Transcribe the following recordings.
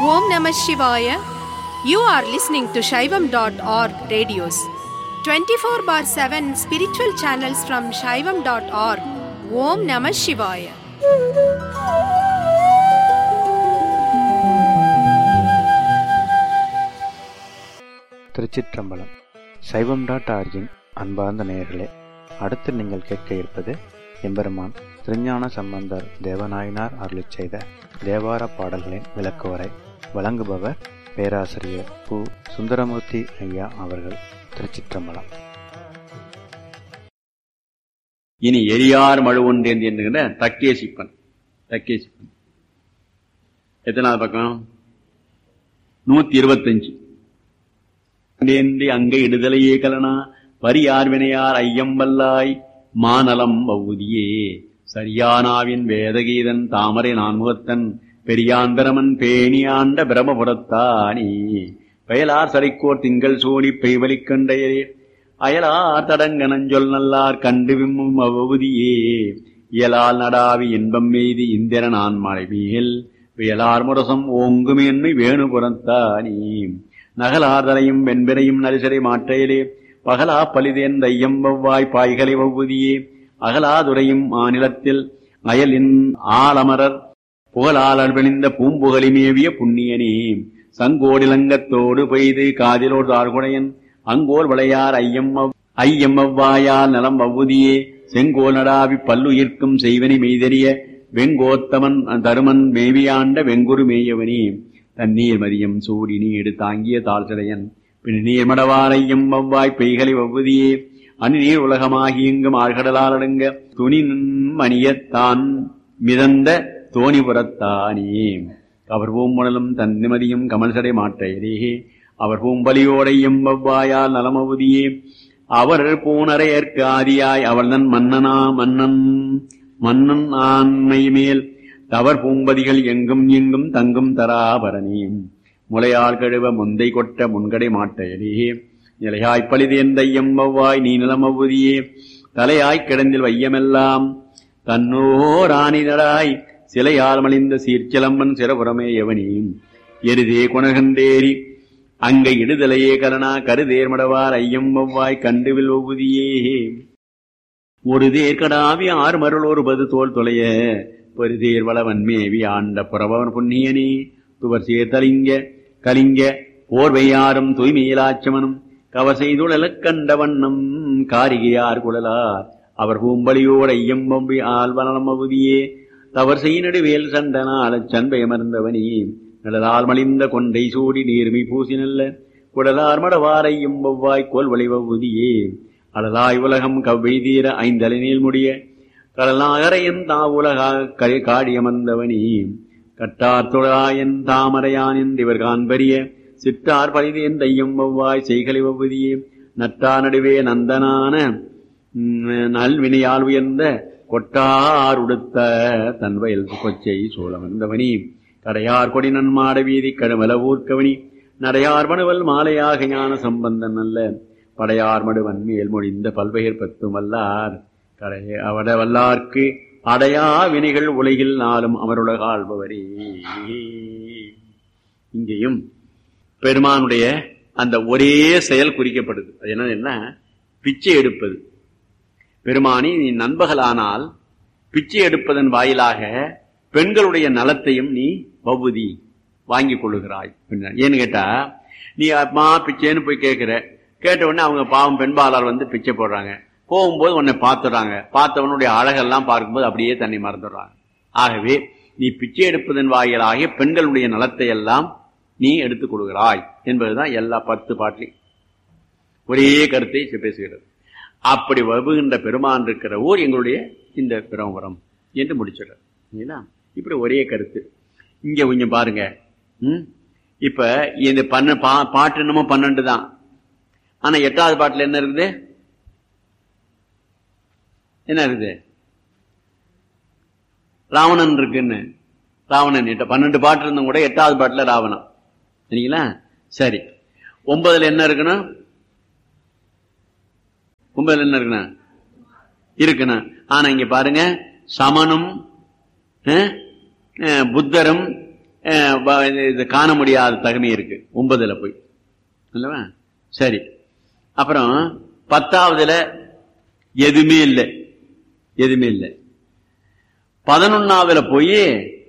Om Namah Shivaya. You are listening to Shaivam.org radios. 24 bar 7 spiritual channels from Shaivam.org. Om Namah Shivaya. திருச்சிற்றம்பலம் சைவம் dot origin அன்பார்ந்த நேயர்களே அடுத்து நீங்கள் கேட்க இருப்பது எம்பெருமான் திருஞான சம்பந்தர் தேவநாயனார் அருளிச் செய்த தேவார பாடல்களின் விளக்குவரை வழங்குபவர் பேராசிரியர் பு சுந்தரமூர்த்தி ஐயா அவர்கள் திருச்சிற்றம்பலம் இனி எரியார் மழு ஒன்றேன் என்கிற தக்கேசிப்பன் தக்கேசிப்பன் எத்தனாவது பக்கம் நூத்தி இருபத்தஞ்சு அண்டேந்தி அங்க இடுதலையே கலனா பரியார் வினையார் ஐயம் வல்லாய் மாநலம் வவுதியே சரியானாவின் வேதகீதன் தாமரை நான்முகத்தன் பெரியாந்தரமன் பேணியாண்ட பிரமபுரத்தானி வயலார் சரிக்கோர் திங்கள் சூடி பெய்வலிக் கண்டையரே அயலார் தடங்கனஞ்சொல் நல்லார் கண்டு விம்மும் அவ்வதியே இயலால் நடாவி இன்பம் எய்தி இந்திரன் ஆன்மலை மீகில் வியலார் முரசம் ஓங்குமேன்மை வேணுபுறத்தானி நகலார்தலையும் வெண்பிரையும் நரிசரை மாற்றையிலே பகலா பலிதேன் தையம் வவ்வாய் பாய்களை வவ்வுதியே அகலாதுரையும் மாநிலத்தில் அயலின் ஆலமரர் புகழால் அழ்வணிந்த பூம்புகலி மேவிய புண்ணியனே சங்கோடிலங்கத்தோடு பெய்து காதிலோடு ஆர்குடையன் அங்கோர் விளையார் ஐயம் ஐயம் அவ்வாயால் நலம் வவ்வுதியே செங்கோல் நடாவி பல்லுயிர்க்கும் செய்வனி மெய்தெரிய வெங்கோத்தமன் தருமன் மேவியாண்ட வெங்குரு மேயவனே தண்ணீர் மதியம் சூடி நீடு தாங்கிய தாழ்சடையன் பின் நீர் மடவாரையும் வவ்வாய் பெய்களை வவ்வுதியே அந்நீர் உலகமாகி எங்கும் ஆழ்கடலால் அடங்க துணி மணியத்தான் மிதந்த தோணிபுரத்தானே அவர் பூம்புணலும் தன் நிமதியும் கமல்சடை மாற்றையரே அவர் பூம்பலியோடையும் வவ்வாயால் நலமவுதியே அவர் பூனரையற்கு ஆதியாய் அவள் தன் மன்னனா மன்னன் மன்னன் ஆண்மை மேல் தவர் பூம்பதிகள் எங்கும் எங்கும் தங்கும் தராபரணி முளையால் கழுவ முந்தை கொட்ட முன்கடை மாட்டையரே நிலையாய்ப் பழிதேன் தையம் வவ்வாய் நீ நிலமவுதியே தலையாய்க் கிடந்தில் வையமெல்லாம் தன்னோராணினராய் சிலையால் மலிந்த சீர்ச்சிலம்பன் சிறபுறமே எவனியும் எருதே குணகந்தேரி அங்க இடுதலையே கலனா கருதேர் மடவார் ஐயம் வவ்வாய் கண்டுவில் ஒவ்வுதியே ஒரு தேர்கடாவி ஆறு மருள் ஒரு பது தோல் தொலைய பெருதேர் வளவன் மேவி ஆண்ட புறவன் புண்ணியனே துவர் சேர்த்தலிங்க கலிங்க போர்வையாரும் தூய்மையிலாச்சமனும் கவர் செய்துழலக் கண்ட வண்ணம் காரிகையார் குழலார் அவர் பூம்பலியோர் ஐயம் வம்பி ஆழ்வனம் அவுதியே தவர் செய் நடுவேல் சண்டனாலச் சண்பயமர்ந்தவனே நிழலால் மலிந்த கொண்டை சூடி நீர்மை பூசி நல்ல குடலார் மடவாரையும் வவ்வாய் கோல் வழிவவுதியே அழலாய் உலகம் கவ்வெய்தீர ஐந்தலை முடிய கடலாகரையன் தா உலகா கரை காடியமர்ந்தவனே கட்டார் தொழாயன் தாமரையான் என்றிவர் காண்பரிய சிற்றார் பழிதேன் தையம் வவ்வாய் செய்களை வவ்வுதியே நட்டா நடுவே நந்தனான நல்வினையால் உயர்ந்த கொட்டார் உடுத்த தன் வயல் கொச்சை சோழமர்ந்தவனி கடையார் கொடி நன்மாட வீதி கடுமல ஊர்க்கவனி நடையார் மடுவல் மாலையாக ஞான சம்பந்தன் அல்ல படையார் மடுவன் மேல் மொழிந்த பல்வெயர் பத்தும் வல்லார் கடை அவட வல்லார்க்கு அடையா வினைகள் உலகில் நாளும் அமருலக ஆள்பவரே இங்கேயும் பெருமானுடைய அந்த ஒரே செயல் குறிக்கப்படுது அது என்ன என்ன பிச்சை எடுப்பது பெருமானி நீ நண்பகலானால் பிச்சை எடுப்பதன் வாயிலாக பெண்களுடைய நலத்தையும் நீ வவுதி வாங்கி கொள்ளுகிறாய் ஏன்னு கேட்டா நீ அம்மா பிச்சைன்னு போய் கேட்கிற கேட்ட உடனே அவங்க பாவம் பெண்பாளர் வந்து பிச்சை போடுறாங்க போகும்போது உன்னை பார்த்துடுறாங்க பார்த்தவனுடைய அழகெல்லாம் பார்க்கும்போது அப்படியே தன்னை மறந்துடுறாங்க ஆகவே நீ பிச்சை எடுப்பதன் வாயிலாக பெண்களுடைய நலத்தை எல்லாம் நீ எடுத்துக் கொள்கிறாய் என்பதுதான் எல்லா பத்து பாட்டிலையும் ஒரே கருத்தை பேசுகிறது அப்படி வருகின்ற பெருமான் இருக்கிற ஊர் எங்களுடைய இந்த பிரமபுரம் என்று முடிச்சிடுறார் இப்படி ஒரே கருத்து இங்க கொஞ்சம் பாருங்க ம் இப்ப இந்த பண்ண பா பாட்டு என்னமோ பன்னெண்டு தான் ஆனா எட்டாவது பாட்டுல என்ன இருக்குது என்ன இருக்குது ராவணன் இருக்குன்னு ராவணன் எட்ட பன்னெண்டு பாட்டு இருந்தும் கூட எட்டாவது பாட்டுல ராவணன் சரிங்களா சரி ஒன்பதுல என்ன இருக்குன்னா ஒன்பதுல என்ன இருக்குண்ணா இருக்குண்ணா ஆனா இங்க பாருங்க சமனும் புத்தரும் அஹ், வ- இது காண முடியாத தகுமை இருக்கு ஒன்பதுல போய் அல்லவா சரி அப்புறம் பத்தாவதுல எதுவுமே இல்லை எதுவுமே இல்லை பதினொன்னாவதுல போய்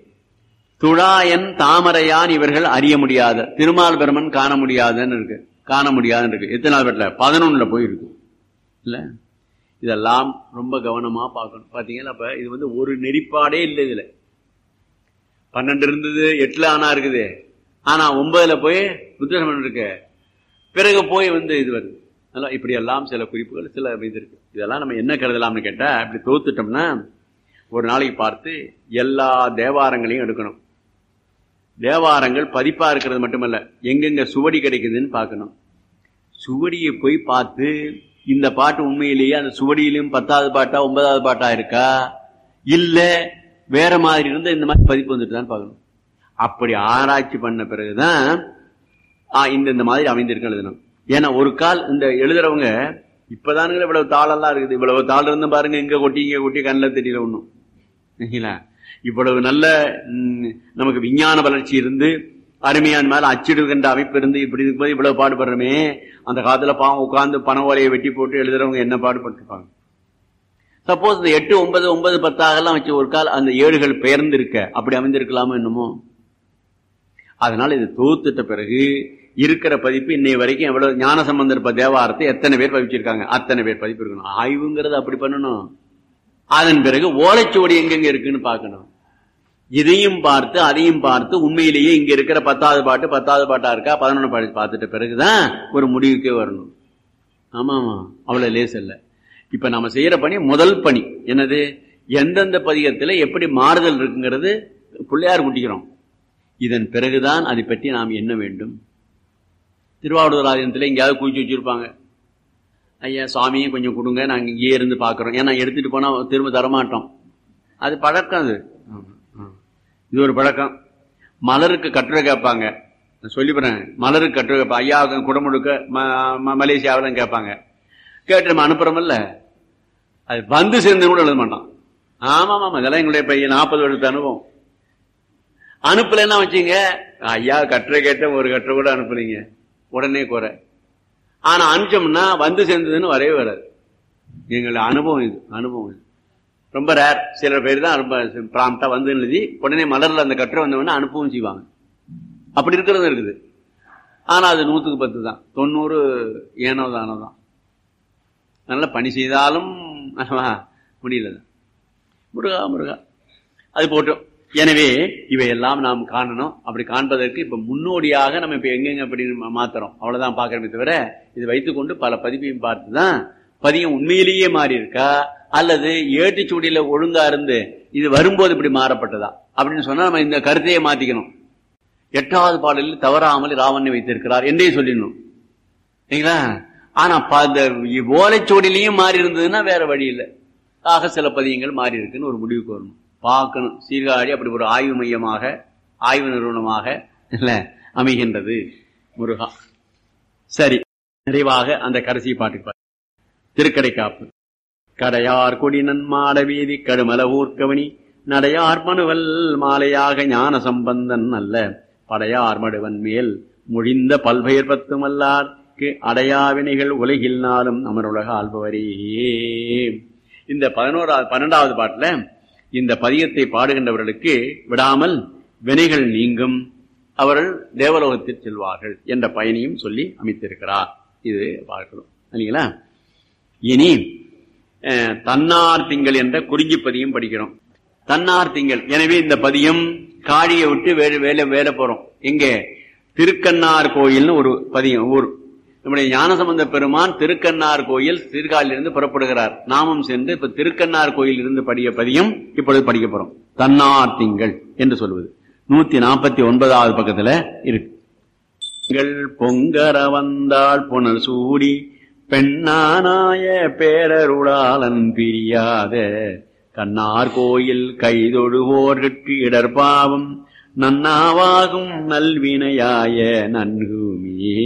துழாயன் தாமரையான் இவர்கள் அறிய முடியாத திருமால் பெருமன் காண முடியாதுன்னு இருக்கு காண முடியாதுன்னு இருக்கு எத்தனாவது பெட்டில் பதினொன்னுல போய் இருக்கு இல்ல இதெல்லாம் ரொம்ப கவனமா பார்க்கணும் பாத்தீங்கன்னா அப்ப இது வந்து ஒரு நெறிப்பாடே இல்லை இதுல பன்னெண்டு இருந்தது எட்டுல ஆனா இருக்குது ஆனா ஒன்பதுல போய் புத்தகமன் இருக்கு பிறகு போய் வந்து இது வருது அதெல்லாம் இப்படி எல்லாம் சில குறிப்புகள் சில இது இருக்கு இதெல்லாம் நம்ம என்ன கருதலாம்னு கேட்டா இப்படி தோத்துட்டோம்னா ஒரு நாளைக்கு பார்த்து எல்லா தேவாரங்களையும் எடுக்கணும் தேவாரங்கள் பதிப்பா இருக்கிறது மட்டுமல்ல எங்கெங்க சுவடி கிடைக்குதுன்னு பார்க்கணும் சுவடியை போய் பார்த்து இந்த பாட்டு உண்மையிலேயே அந்த சுவடியிலும் பத்தாவது பாட்டா ஒன்பதாவது பாட்டா இருக்கா இல்ல வேற மாதிரி இருந்தா இந்த மாதிரி பதிப்பு வந்துட்டு தான் பார்க்கணும் அப்படி ஆராய்ச்சி பண்ண பிறகுதான் ஆ, இந்த இந்த மாதிரி அமைந்திருக்கு எழுதணும் ஏன்னா ஒரு கால் இந்த எழுதுறவங்க இப்பதானுங்க இவ்வளவு தாளெல்லாம் இருக்குது இவ்வளவு தாள் இருந்து பாருங்க இங்க கொட்டி இங்க கொட்டி கண்ணில் தெரியல ஒண்ணும் சரிங்களா இவ்வளவு நல்ல ம், நமக்கு விஞ்ஞான வளர்ச்சி இருந்து அருமையான மேல அச்சிடுகின்ற அமைப்பு இருந்து இப்படி இருக்கும்போது இவ்வளவு பாடுபடுறோமே அந்த காலத்துல பாவம் உட்கார்ந்து பண ஓலையை வெட்டி போட்டு எழுதுறவங்க என்ன பாடுபட்டிருப்பாங்க சப்போஸ் இந்த எட்டு ஒன்பது ஒன்பது பத்தாகலாம் வச்சு ஒரு கால் அந்த ஏடுகள் பெயர்ந்து இருக்க அப்படி அமைந்திருக்கலாமோ என்னமோ அதனால இது தொகுத்துட்ட பிறகு இருக்கிற பதிப்பு இன்னை வரைக்கும் எவ்வளவு ஞான சம்பந்தர் ப- தேவாரத்தை எத்தனை பேர் பதிச்சிருக்காங்க அத்தனை பேர் பதிப்பு இருக்கணும் ஆய்வுங்கிறது அப்படி பண்ணணும் அதன் பிறகு ஓலைச்சுவடி எங்கெங்க இருக்குன்னு பார்க்கணும் இதையும் பார்த்து அதையும் பார்த்து உண்மையிலேயே இங்க இருக்கிற பத்தாவது பாட்டு பத்தாவது பாட்டா இருக்கா பதினொன்று பாட்டு பார்த்துட்ட பிறகுதான் ஒரு முடிவுக்கே வரணும் ஆமா ஆமா அவ்வளவு லேஸ் இல்ல இப்ப நம்ம செய்யற பணி முதல் பணி என்னது எந்தெந்த பதிகத்துல எப்படி மாறுதல் இருக்குங்கிறது பிள்ளையார் குட்டிக்கிறோம் இதன் பிறகுதான் அதை பற்றி நாம் என்ன வேண்டும் திருவாவூர் ஆலயத்தில் எங்கேயாவது குவிச்சு வச்சிருப்பாங்க ஐயா சுவாமியும் கொஞ்சம் கொடுங்க நாங்க இங்கேயே இருந்து பாக்குறோம் ஏன்னா எடுத்துட்டு போனா திரும்ப தரமாட்டோம் அது பழக்கம் அது ஆமா, ஆமா. இது ஒரு பழக்கம் மலருக்கு கட்டுரை கேட்பாங்க நான் சொல்லிப்படுறேன் மலருக்கு கட்டுரை கேட்பாங்க ஐயா குடமுழுக்க ம- ம- மலேசியாவில கேட்பாங்க கேட்டு நம்ம அனுப்புறோம்ல அது வந்து சேர்ந்து கூட எழுத மாட்டான் ஆமா ஆமா இதெல்லாம் எங்களுடைய பையன் நாற்பது வருடத்து அனுபவம் அனுப்பலைன்னா வச்சுங்க ஐயா கட்டுரை கேட்ட ஒரு கட்டுரை கூட அனுப்புறீங்க உடனே குறை ஆனா அனுப்பிச்சோம்னா வந்து சேர்ந்ததுன்னு வரவே வராது எங்களுடைய அனுபவம் இது அனுபவம் இது ரொம்ப ரேர் சில பேர் தான் ரொம்ப ப்ராம்ப்டா வந்து எழுதி உடனே மலர்ல அந்த கட்டுரை வந்தவொடனே அனுப்பவும் செய்வாங்க அப்படி இருக்கிறது இருக்குது ஆனா அது நூத்துக்கு பத்து தான் தொண்ணூறு ஏனோ தானோ தான் நல்ல பணி செய்தாலும் ஆமா, முடியல முருகா முருகா அது போட்டோம் எனவே இவையெல்லாம் நாம் காணணும் அப்படி காண்பதற்கு இப்ப முன்னோடியாக நம்ம இப்ப எங்கெங்க அப்படி மா- மாத்துறோம் அவ்வளவுதான் பாக்குறோமே தவிர இது வைத்துக்கொண்டு பல பதிப்பையும் பார்த்துதான் பதியம் உண்மையிலேயே மாறி இருக்கா அல்லது ஏட்டுச்சூடியில ஒழுங்கா இருந்து இது வரும்போது இப்படி மாறப்பட்டதா அப்படின்னு சொன்னா நம்ம இந்த கருத்தையே மாத்திக்கணும் எட்டாவது பாடலில் தவறாமல் ராவணனை வைத்திருக்கிறார் என்றே சொல்லிடணும் சரிங்களா ஆனா ப- இந்த ஓலைச்சுவடிலையும் மாறி இருந்ததுன்னா வேற வழி இல்லை ஆக சில பதியங்கள் மாறி இருக்குன்னு ஒரு முடிவுக்கு வரணும் பார்க்கணும் சீர்காழி அப்படி ஒரு ஆய்வு மையமாக ஆய்வு நிறுவனமாக இல்ல அமைகின்றது முருகா சரி நிறைவாக அந்த கடைசி பாட்டுக்கு பாரு. திருக்கடைக்காப்பு கடையார் கொடினன் மாட வீதி கடுமல ஊர்க்கவனி நடையார் மனுவல் மாலையாக ஞான சம்பந்தன் அல்ல படையார் மடுவன் மேல் முழிந்த பல்பெயர் பத்துமல்லார்க்கு அடையாவினைகள் உலகில் நாளும் அமருலக ஆள்பவரே இந்த பதினோராவது பன்னெண்டாவது பாட்டுல இந்த பதியத்தை பாடுகின்றவர்களுக்கு விடாமல் வினைகள் நீங்கும் அவர்கள் தேவலோகத்தில் செல்வார்கள் என்ற பயனையும் சொல்லி அமைத்திருக்கிறார் இது பார்க்கிறோம் இல்லைங்களா இனி அஹ், தன்னார் திங்கள் என்ற குறிஞ்சி பதியம் படிக்கிறோம் தன்னார் திங்கள் எனவே இந்த பதியம் காழியை விட்டு வேலை வேலை வேலை போறோம் எங்கே திருக்கண்ணார் கோயில்னு ஒரு பதியம் ஊர் நம்முடைய ஞானசம்பந்த பெருமான் திருக்கண்ணார் கோயில் சீர்காழிலிருந்து புறப்படுகிறார் நாமும் சென்று இப்ப திருக்கண்ணார் கோயில் இருந்து படிய பதியம் இப்பொழுது படிக்க போறோம் தன்னார் திங்கள் என்று சொல்வது நூத்தி நாற்பத்தி ஒன்பதாவது பக்கத்துல இருக்கு திங்கள் பொங்கர வந்தாள் புனல் சூடி பெண்ணானாய பேரருளாளன் பிரியாத கண்ணார் கோயில் கைதொழுவோர்கட்கு இடர்பாவம் நன்னாவாகும் நல்வினையாய நன்குமே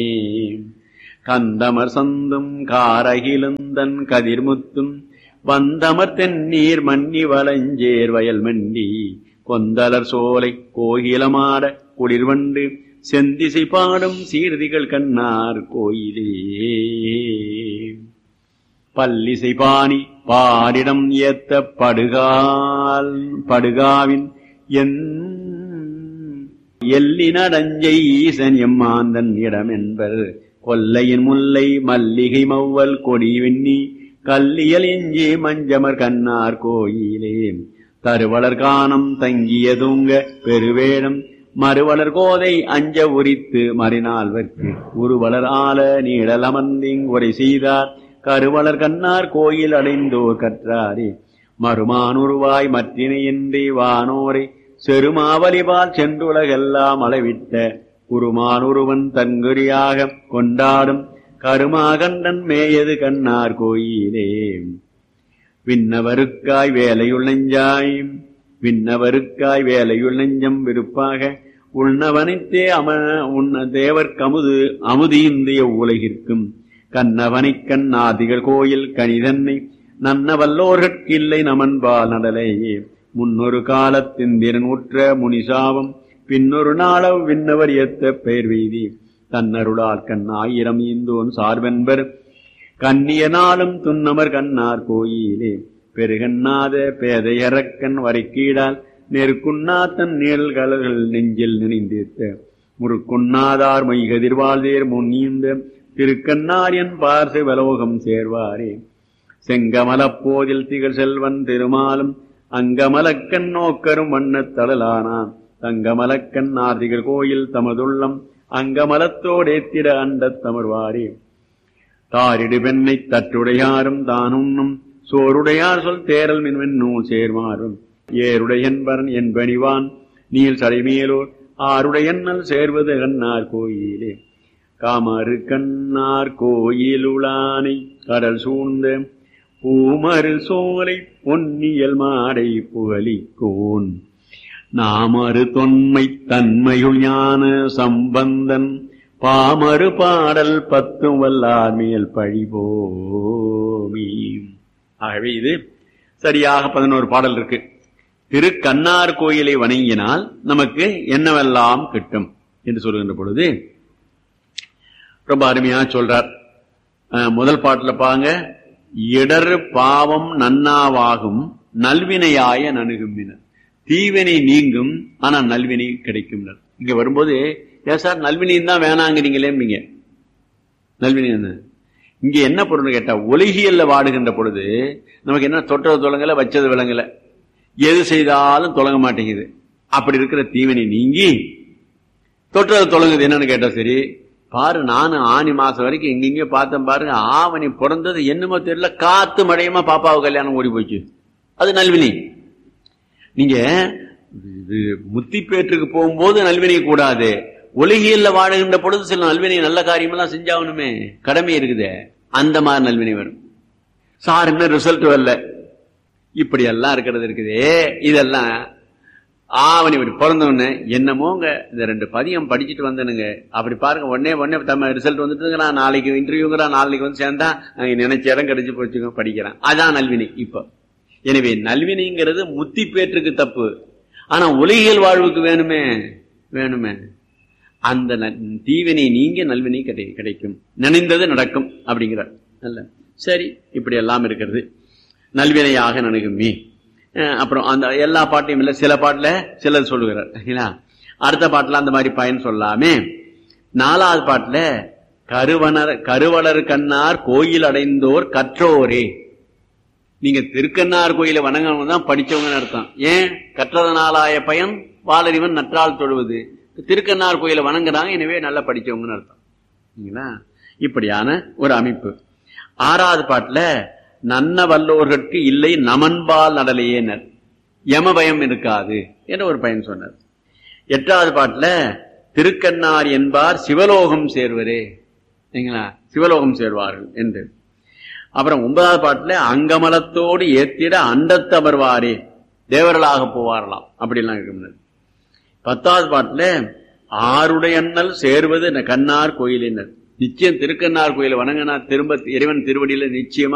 கந்தமர் சந்தும் காரகிலுந்தன் கதிர்முத்தும் வந்தமர் தென்னீர் மன்னி வளஞ்சேர் வயல் மண்டி கொந்தலர் சோலை கோயிலமாட குளிர்வண்டு செந்திசை பாடும் சீர்திகள் கண்ணார் கோயிலே பல்லிசை பாணி பாரிடம் ஏத்த படுகால் படுகாவின் என் எல்லினடஞ்சை ஈசன் எம்மாந்தன் இடம் என்பர் கொல்லையின் முல்லை மல்லிகை மௌவல் கொடி வெண்ணி கல்லியல் எஞ்சி மஞ்சமர் கண்ணார் கோயிலே தருவளர் காணம் தங்கிய தூங்க பெருவேடம் மறுவளர் கோதை அஞ்ச உரித்து மறினால்வர்க்கு உருவளர் ஆல நீடலமர்ந்திங் உரை செய்தார் கருவளர் கண்ணார் கோயில் அடைந்தோர் கற்றாரே மறுமானுருவாய் மற்றினையின்றி வானோரை செருமாவலிபால் சென்றுலகெல்லாம் அளவிட்ட குருமானுருவன் தன்குறியாக கொண்டாடும் கருமாகண்டன் மேயது கண்ணார் கோயிலே விண்ணவருக்காய் வேலையுள் நெஞ்சாய் விண்ணவருக்காய் வேலையுள் நெஞ்சம் விருப்பாக உண்ணவனைத்தே அம உண்ண தேவர் கமுது அமுது இந்திய உலகிற்கும் கண்ணவனைக் கண்ணாதிகள் கோயில் கணிதன்னை நன்ன வல்லோர்கட்கில்லை நமன்பால் நடலையே முன்னொரு காலத்தின் திறனூற்ற முனிசாபம் பின்னொரு நாளவ் விண்ணவர் ஏத்த பெயர் வெய்தி தன்னருளால் கண் ஆயிரம் ஈந்தோன் சார்பென்பர் கண்ணிய நாளும் துன்னமர் கண்ணார் கோயிலே பெருகண்ணாத பேதையரக்கன் வரைக்கீடால் நெருக்குண்ணாத்தன் நிழல்கலர்கள் நெஞ்சில் நினைந்தேத்த முறுக்குண்ணாதார் மைகதிர்வாழ்தேர் முன்னீந்த திருக்கண்ணார் என் பார்சு வலோகம் சேர்வாரே செங்கமலப்போதில் திகழ் செல்வன் திருமாலும் அங்கமலக்கண் நோக்கரும் வண்ணத் தடலானான் தங்கமலக்கண் ஆர்த்திகள் கோயில் தமதுள்ளம் அங்கமலத்தோடேத்திட அண்டத் தமர்வாரே தாரிடு பெண்ணை தற்றுடையாரும் தானுண்ணும் சோருடையார் சொல் தேரல் மின்வெண் நூல் சேர்மாறும் ஏருடையன்பரன் என்பணிவான் நீல் சடைமேலோர் ஆருடையன்னல் சேர்வது கண்ணார் கோயிலே காமறு கண்ணார் கோயிலுளானை கடல் சூழ்ந்த பூமரு சோலை பொன்னியல் மாடை புகழிக்கோன் நாமறு தொன்மை தன்மையுள் ஞான சம்பந்தன் பாமறு பாடல் பத்தும் வல்லார் மேல் பழிபோமி ஆகவே இது சரியாக பதினோரு பாடல் இருக்கு திரு கண்ணார் கோயிலை வணங்கினால் நமக்கு என்னவெல்லாம் கிட்டும் என்று சொல்லுகின்ற பொழுது ரொம்ப அருமையா சொல்றார் அஹ், முதல் பாட்டுல பாங்க இடர் பாவம் நன்னாவாகும் நல்வினையாய நணுகுமினர் தீவினை நீங்கும் ஆனா நல்வினை கிடைக்கும் இங்க வரும்போது ஏன் சார் நல்வினையும் தான் வேணாங்கிறீங்களேம்பீங்க நல்வினை என்ன இங்க என்ன பொருள்னு கேட்டா ஒலிகியல்ல வாடுகின்ற பொழுது நமக்கு என்ன தொட்டது தொலங்கல வச்சது விளங்கல எது செய்தாலும் தொலங்க மாட்டேங்குது அப்படி இருக்கிற தீவினை நீங்கி தொட்டது தொலங்குது என்னன்னு கேட்டா சரி பாரு நானும் ஆனி மாசம் வரைக்கும் எங்கெங்க பார்த்தேன் பாருங்க ஆவணி பிறந்தது என்னமோ தெரியல காத்து மழையமா பாப்பாவு கல்யாணம் ஓடி போச்சு அது நல்வினை நீங்க இது முத்திப்பேற்றுக்கு போகும்போது நல்வினை கூடாது ஒலிகியல்ல வாழுகின்ற பொழுது சில நல்வினை நல்ல காரியமெல்லாம் செஞ்சாகணுமே கடமை இருக்குதே அந்த மாதிரி நல்வினை வரும் சார் என்ன ரிசல்ட் வரல இப்படி எல்லாம் இருக்கிறது இருக்குதே இதெல்லாம் ஆவணி இப்படி பிறந்தவொடனே என்னமோங்க இந்த ரெண்டு பதியம் படிச்சுட்டு வந்தனுங்க அப்படி பாருங்க உடனே உடனே தமிழ் ரிசல்ட் வந்துட்டுங்க நான் நாளைக்கு இன்டர்வியூங்கிறா நாளைக்கு வந்து சேர்ந்தா அங்க நினைச்ச இடம் கிடைச்சு போச்சுங்க படிக்கிறேன் அதான் நல்வினை இப்ப எனவே நல்வினைங்கிறது முத்தி பேற்றுக்கு தப்பு ஆனா உலகியல் வாழ்வுக்கு வேணுமே வேணுமே அந்த ந- தீவினை நீங்க நல்வினை கிடை கிடைக்கும் நினைந்தது நடக்கும் அப்படிங்கிறார் நல்ல சரி இப்படி எல்லாம் இருக்கிறது நல்வினையாக நணுகுமே அஹ் அப்புறம் அந்த எல்லா பாட்டையும் இல்ல சில பாட்டுல சிலர் சொல்லுகிறார் சரிங்களா அடுத்த பாட்டுல அந்த மாதிரி பயன் சொல்லாமே நாலாவது பாட்டுல கருவனர் கருவளர் கண்ணார் கோயில் அடைந்தோர் கற்றோரே நீங்க திருக்கண்ணார் கோயிலை வணங்கணும் தான் படிச்சவங்கன்னு அர்த்தம் ஏன் கற்றதனாலாய பயன் வாளறிவன் நற்றால் தொழுவது திருக்கண்ணார் கோயிலை வணங்குறாங்க எனவே நல்லா படிச்சவங்கன்னு அர்த்தம் சரிங்களா? இப்படியான ஒரு அமைப்பு ஆறாவது பாட்டுல நன்ன வல்லோர்கட்கு இல்லை நமன்பால் நடலையேனர் யம பயம் இருக்காது என்ற ஒரு பயன் சொன்னார் எட்டாவது பாட்டுல திருக்கண்ணார் என்பார் சிவலோகம் சேர்வரே சரிங்களா சிவலோகம் சேர்வார்கள் என்று அப்புறம் ஒன்பதாவது பாட்டுல அங்கமலத்தோடு ஏத்திட அண்டத்து அமர்வாரே தேவர்களாக போவாரலாம் அப்படிலாம் இருக்கு பத்தாவது பாட்டுல ஆருடைய அண்ணல் சேர்வது ந- கண்ணார் கோயிலினர் நிச்சயம் திருக்கண்ணார் கோயிலை வணங்கினா திரும்ப இறைவன் திருவடியில நிச்சயமா